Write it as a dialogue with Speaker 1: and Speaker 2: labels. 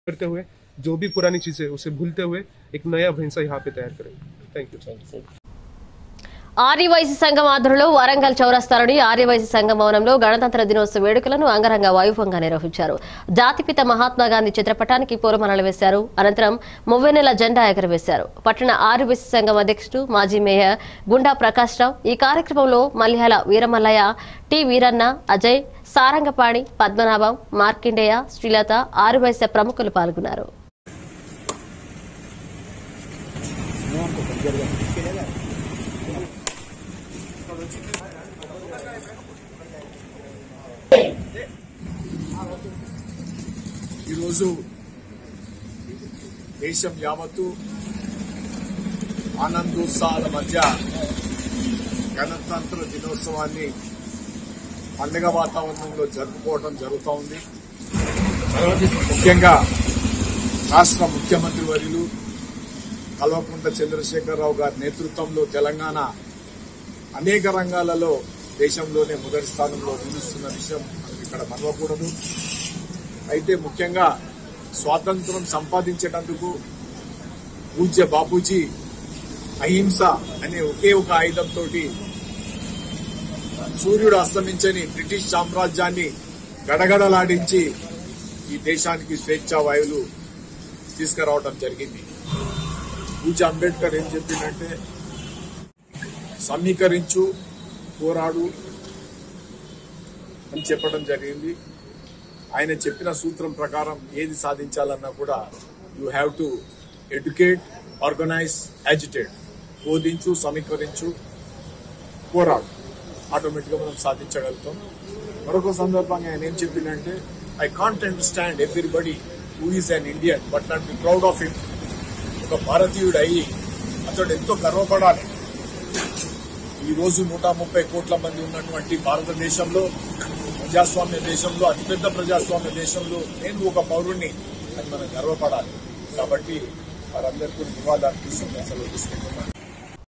Speaker 1: करते हुए जो भी पुरानी चीजें उसे भूलते हुए एक नया भैंसा यहाँ पे तैयार करें थैंक यू
Speaker 2: ఆర్యవైశ్య సంఘం ఆధ్వర్యంలో వరంగల్ చౌరస్తాలోని ఆర్యవైశ్య సంఘం భవనంలో గణతంత్ర దినోత్సవ వేడుకలను అంగరంగ వైభవంగా నిర్వహించారు జాతిపిత మహాత్మా గాంధీ చిత్రపటానికి పూలమాలలు వేశారు అనంతరం మువ్వెనెల జెండా ఎగరవేశారు పట్టణ ఆర్యవైశ్య సంఘం అధ్యక్షుడు మాజీ మేయర్ గుండా ప్రకాష్ రావు ఈ కార్యక్రమంలో మల్యాల వీరమల్లయ్య టి వీరన్న అజయ్ సారంగపాణి పద్మనాభం మార్కిండేయ శ్రీలత ఆర్యవైశ్య ప్రముఖులు పాల్గొన్నారు
Speaker 3: ఈరోజు దేశం యావత్తు ఆనందోత్సాహాల మధ్య గణతంత్ర దినోత్సవాన్ని పండుగ వాతావరణంలో జరుపుకోవడం జరుగుతూ ఉంది ముఖ్యంగా రాష్ట్ర ముఖ్యమంత్రి వర్యులు కల్వకుంట్ల చంద్రశేఖరరావు గారి నేతృత్వంలో తెలంగాణ అనేక రంగాలలో దేశంలోనే మొదటి స్థానంలో నిలుస్తున్న విషయం మనం ఇక్కడ మరవకూడదు అయితే ముఖ్యంగా స్వాతంత్రం సంపాదించేటందుకు పూజ్య బాపూజీ అహింస అనే ఒకే ఒక ఆయుధంతో సూర్యుడు అస్తమించని బ్రిటిష్ సామ్రాజ్యాన్ని గడగడలాడించి ఈ దేశానికి స్వేచ్ఛా వాయువులు తీసుకురావడం జరిగింది పూజ అంబేద్కర్ ఏం చెప్పిందంటే సమీకరించు పోరాడు అని చెప్పడం జరిగింది ఆయన చెప్పిన సూత్రం ప్రకారం ఏది సాధించాలన్నా కూడా you have to educate organize agitate బోధించు సమీకరించు పోరాడు ఆటోమేటిక్గా మనం సాధించగలుగుతాం మరొక సందర్భంగా ఆయన ఏం చెప్పిందంటే I can't understand everybody who is an Indian but not be proud of it ఒక భారతీయుడు అయ్యి అతడు ఎంతో గర్వపడాలి ఈ రోజు నూట ముప్పై కోట్ల మంది ఉన్నటువంటి భారతదేశంలో ప్రజాస్వామ్య దేశంలో అతిపెద్ద ప్రజాస్వామ్య దేశంలో నేను ఒక పౌరుణ్ణి అని మనం గర్వపడాలి కాబట్టి వారందరికీ నివాళులు అర్పిస్తూ నేను సెలవు తీసుకుంటున్నాను